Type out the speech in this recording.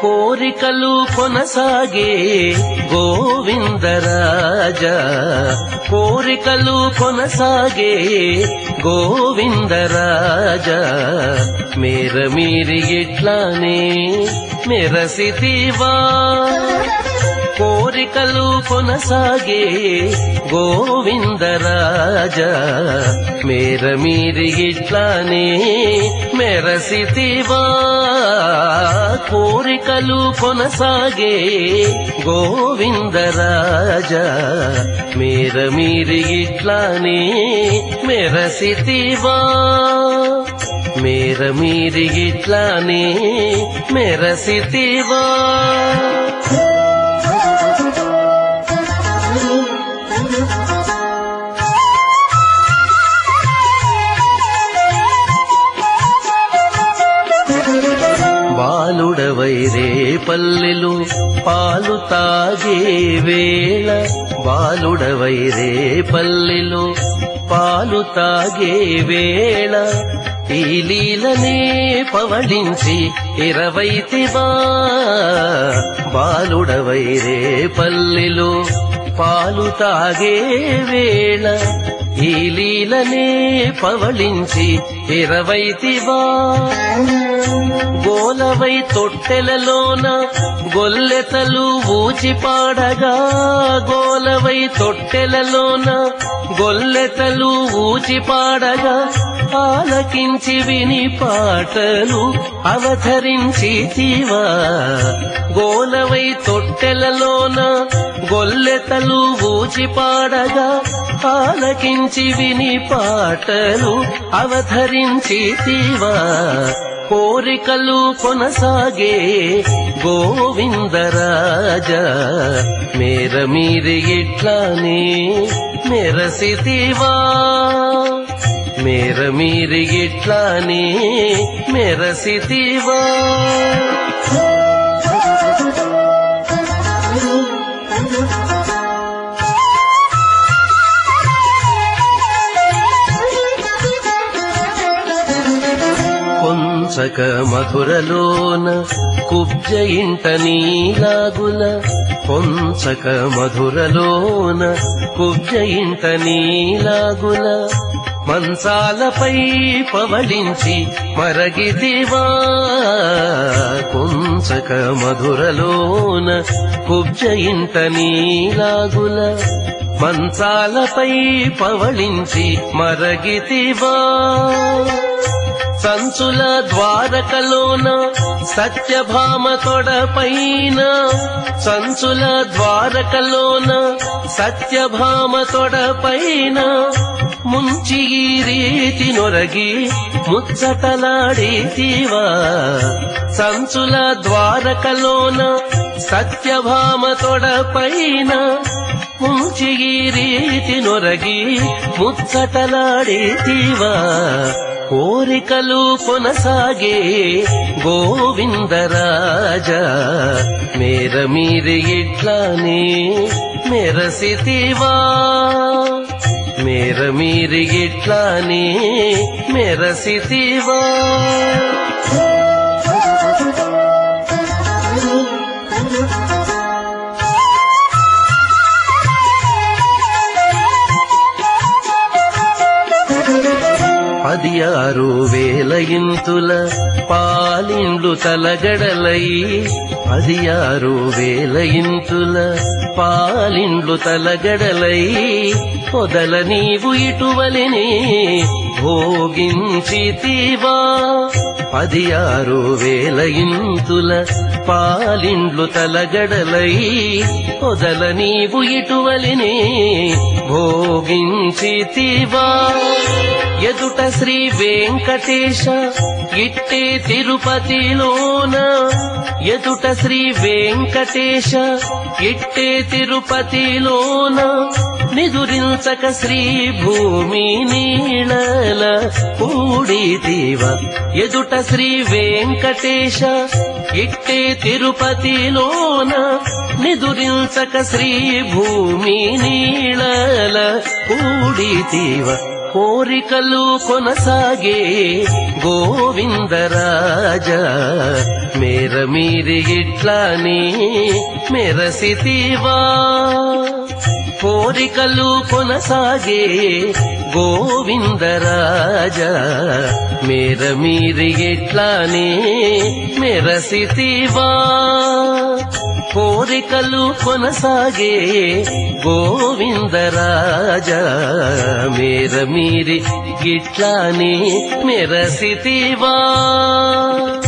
కోరికలు కొనసాగే గోవిందరాజ కోరికలు కొనసాగే గోవిందరాజ మేర మీరి ఇట్లానే మెరసితివా కోరికలు కొనసాగే గోవిందరాజ మేర మీరి ఇట్లానే మెరసితివా కోరికలు కొనసాగే గోవిందరాజ మేర మీరి ఇట్లానే మెరసితివా మేర మీరి ఇట్లానే మెరసితివా బాలుడవైరే పల్లెలు పాలు తాగే వేళ బాలుడవైరే పల్లెలు పాలు తాగే వేళ ఈ లీలనే పవళించి ఇరవైతివా బాలుడవైరే పల్లెలు పాలు తాగే వేళ ఈ లీలనే పవళించి ఇరవైతివా గోలవై తొట్టెలలోన గొల్లెతలు ఊచి పాడగా గోలవై తొట్టెలలోన గొల్లెతలు ఊచి పాడగా ఆలకించి విని పాటలు అవతరించి తీవా గోలవై తొట్టెలలోన గొల్లెతలు ఊచి పాడగా ఆలకించి విని పాటలు అవతరించి తీవా కోరికలు కొనసాగే గోవిందరాజ మేర మీరి ఇట్లానే మెరసితివా మేర మీరి ఇట్లానే మెరసితివా కొంచక మధురలోన కుబ్జ ఇంట నీలాగుల కొంచక మధురలోన కుబ్జ ఇంట నీలాగుల మంచాలపై పవళించి మరగిదివా కొంచక మధురలోన కుబ్జ ఇంట నీలాగుల మంచాలపై పవళించి మరగితివా సంచుల ద్వారకలోన సత్యభామ తొడపైన సంచుల ద్వారకలోన సత్యభామ తొడపైన ముంచి ఈ రీతి నొరగి ముచ్చటలాడేతివా సంచుల ద్వారకలోన సత్యభామ తొడపైన ముంచి ఈ రీతి నొరగి ముచ్చటలాడేతివా కోరికలు కొనసాగే గోవిందరాజ మేర మీరి ఇట్లానే మెరసితివా మేర మీరి ఇట్లానే మెరసితివా పది ఆరు వేల ఇంతుల పాలిండ్లు తలగడలై పది ఆరు వేల ఇంతుల పాలిండ్లు తలగడలై పొదల నీవు ఇటువలిని భోగించితివా పది ఆరు వేల ఇంతుల పాలిండ్లు తలగడలై పొదల నీవు ఇటువలిని భోగించితివా ఎదుట శ్రీ వెంకటేశ ఇట్టే తిరుపతిలోన ఎదుట శ్రీ వెంకటేశ ఇట్టే తిరుపతిలోన నిదురించక శ్రీ భూమి నీళల కూడితివ ఎదుట శ్రీ వెంకటేశ ఇట్టే తిరుపతిలోన నిదురించక శ్రీ భూమి నీళల కూడితివ కోరికలు కొనసాగే గోవిందరాజ మేర మీరి ఇట్లానే మెరసితివా కోరికలు కొనసాగే గోవిందరాజ మేర మీరి ఇట్లానే మెరసితివా కోరికలు కొనసాగే గోవిందరాజ మేర మీరి గిట్లానే మెరసితివా